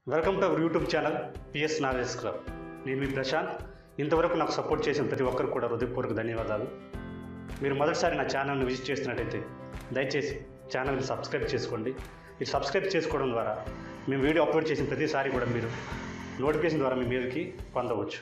Welcome to our YouTube channel PS knowledge club నేను మీ ప్రశాంత్ ఇంతవరకు నాకు సపోర్ట్ చేసిన ప్రతి ఒక్కరు కూడా హృదయపూర్వక ధన్యవాదాలు మీరు మొదటిసారి నా ఛానల్ని విజిట్ చేస్తున్నట్టయితే దయచేసి ఛానల్ని సబ్స్క్రైబ్ చేసుకోండి మీరు సబ్స్క్రైబ్ చేసుకోవడం ద్వారా మేము వీడియో అప్లోడ్ చేసిన ప్రతిసారి కూడా మీరు నోటిఫికేషన్ ద్వారా మీ మీదకి పొందవచ్చు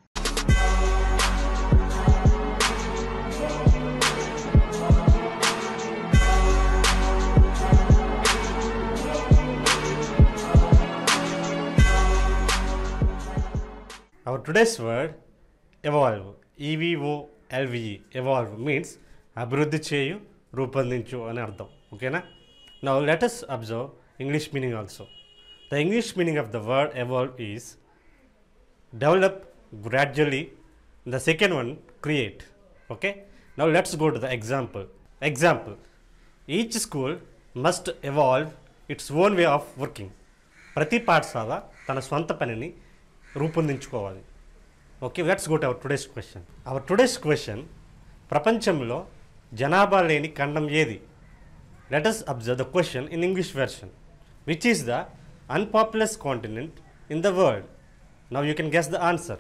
Our today's word evolve. ఈవీఓఎల్విఈ evolve means అభివృద్ధి చేయు రూపొందించు అని అర్థం ఓకేనా now let us observe English meaning also the English meaning of the word evolve is develop gradually the second one create okay now let's go to the example example each school must evolve its own way of working ప్రతి పాఠశాల తన సొంత పనిని రూపొందించుకోవాలి okay let's go to our today's question our today's question ప్రపంచంలో జనాభా లేని ఖండం ఏది let us observe the question in English version which is the unpopulous continent in the world now you can guess the answer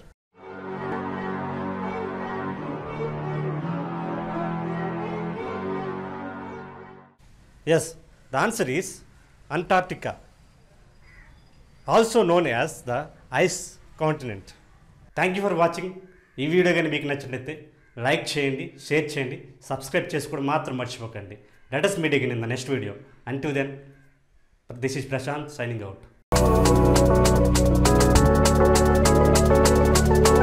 yes the answer is Antarctica also known as the ice continent thank you for watching ఈ video కానీ మీకు నచ్చినట్లయితే like చేయండి share చేయండి subscribe చేసుకోవడం మాత్రం మర్చిపోకండి let us meet again in the next video అంటూ then this is Prashanth signing out